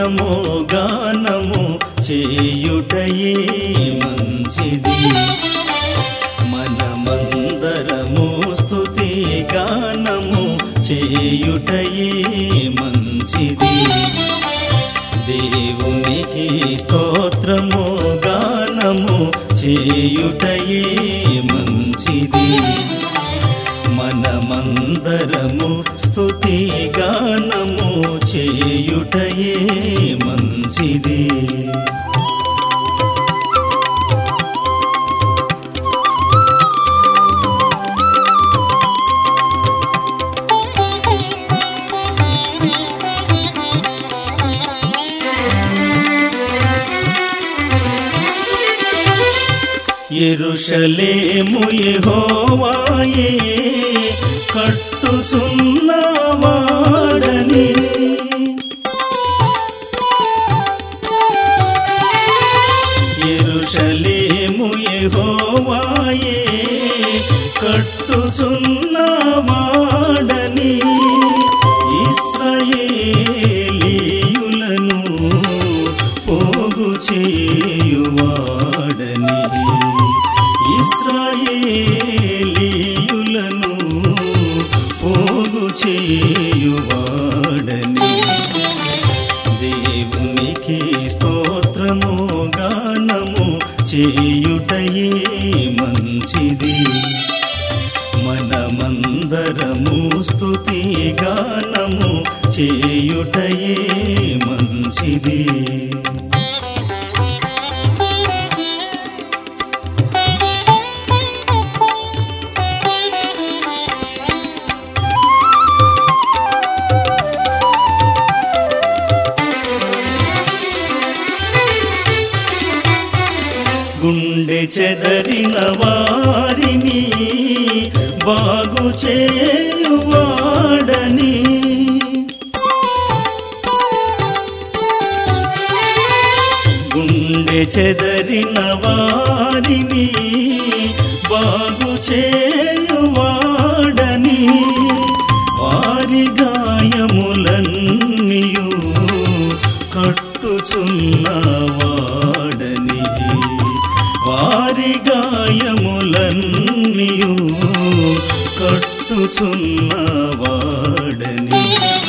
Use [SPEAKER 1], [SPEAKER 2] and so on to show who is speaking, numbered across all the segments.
[SPEAKER 1] స్తోత్రము గానము చేయుటయే మంచిది మనమందరము స్తుతి గానము చేయుటయే మంచిది దేవునికి స్తోత్రము గానము చేయుటయే మంచిది మనమందరము స్తుతి గానము చేయుటయే మంచిది ఎరుషలేము యెహోవాయే కట్టుచున్నవాడని ఎరుషలేము యెహోవాయే కట్టుచున్నవాడని ఇస్రాయేలీయులను పోగు చేయువాడని ఇస్రాయేలీయులను పోగు చేయువాడని దేవునికి స్తోత్రము గానము చేయుటయే మంచిది మనమందరము స్తుతి గానము చేయుటయే మంచిది గుండె చెదరిన వారిని బాగు చేయువాడని గుండె చెదరిన వారిని బాగు చేయువాడని వారి గాయములన్నీయు కట్టుచున్నవాడని వారి గాయములన్నీయు కట్టుచున్నవాడని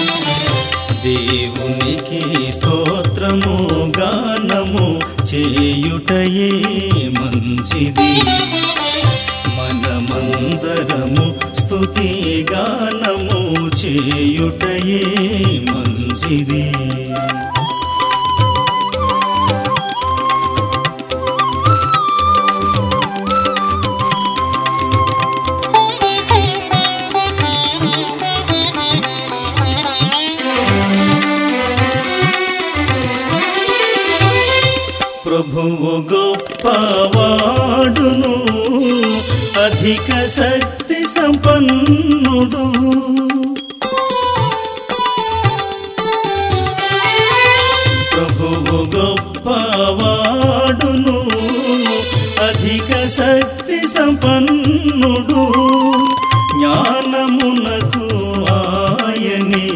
[SPEAKER 1] దేవునికి స్తోత్రము గానము చేయుటయే మంచిది మనమందరము స్తుతి గానము చేయుటయే మంచిది ప్రభువు గొప్పవాడును అధిక శక్తి సంపన్నుడు ప్రభువు గొప్పవాడును అధిక శక్తి సంపన్నుడు జ్ఞానమునకు ఆయనే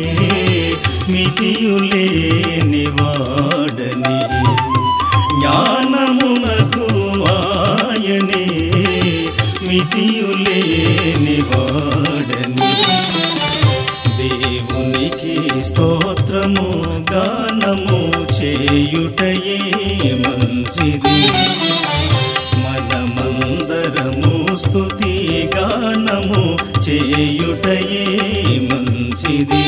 [SPEAKER 1] మితియులేని వాడని జ్ఞానమునకు ఆయనే మితియులేని వాడని దేవునికి స్తోత్రము గానము చేయుటయే మంచిది మనమందరము స్తుతి గానము చేయుటయే మంచిది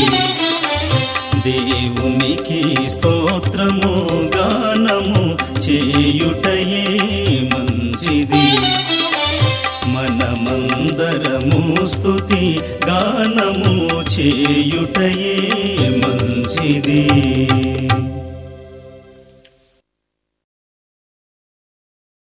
[SPEAKER 1] దేవునికి స్తోత్రము గానము చేయుటయే మంచిది మనమందరము స్తుతి గానము చేయుటయే మంచిది